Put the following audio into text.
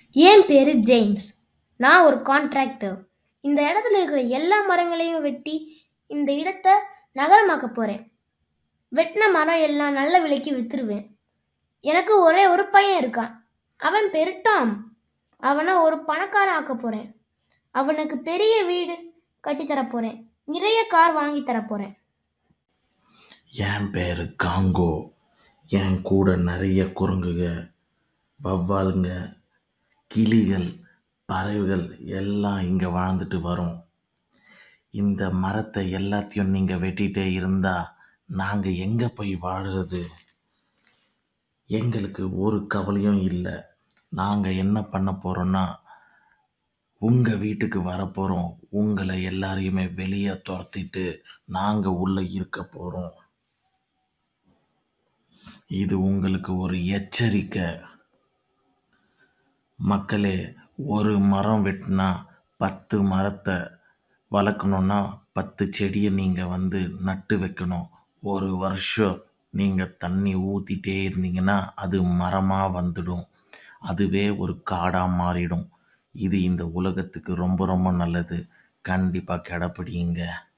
என் பேரு ஜேம்ஸ் நான் ஒரு கான்ட்ராக்டர் இந்த இடத்துல இருக்கிற எல்லா மரங்களையும் வெட்டி இந்த இடத்த நகரமாக்க போறேன் வெட்டின மரம் எல்லாம் நல்ல விலைக்கு வித்துருவேன் எனக்கு ஒரே ஒரு பையன் இருக்கான் அவன் பேரு டாம் அவனை ஒரு பணக்காரன் ஆக்க போறேன் அவனுக்கு பெரிய வீடு கட்டி தரப் போறேன் நிறைய கார் வாங்கி தரப் போறேன் என் பேர் காங்கோ என் கூட நிறைய குரங்குக வவ்வாலுங்க கிளிகள் பறவைகள் எல்லாம் இங்கே வாழ்ந்துட்டு வரும் இந்த மரத்தை எல்லாத்தையும் நீங்கள் வெட்டிட்டே இருந்தால் நாங்கள் எங்கே போய் வாழுறது எங்களுக்கு ஒரு கவலையும் இல்லை நாங்கள் என்ன பண்ண போகிறோன்னா உங்கள் வீட்டுக்கு வரப்போகிறோம் உங்களை எல்லாரையுமே வெளியே துரத்திட்டு நாங்கள் உள்ளே இருக்க போகிறோம் இது உங்களுக்கு ஒரு எச்சரிக்கை மக்களே ஒரு மரம் வெட்டினா பத்து மரத்தை வளர்க்கணுன்னா பத்து செடியை நீங்கள் வந்து நட்டு வைக்கணும் ஒரு வருஷம் நீங்கள் தண்ணி ஊற்றிட்டே இருந்தீங்கன்னா அது மரமாக வந்துடும் அதுவே ஒரு காடாக மாறிடும் இது இந்த உலகத்துக்கு ரொம்ப ரொம்ப நல்லது கண்டிப்பாக கடைப்பிடிங்க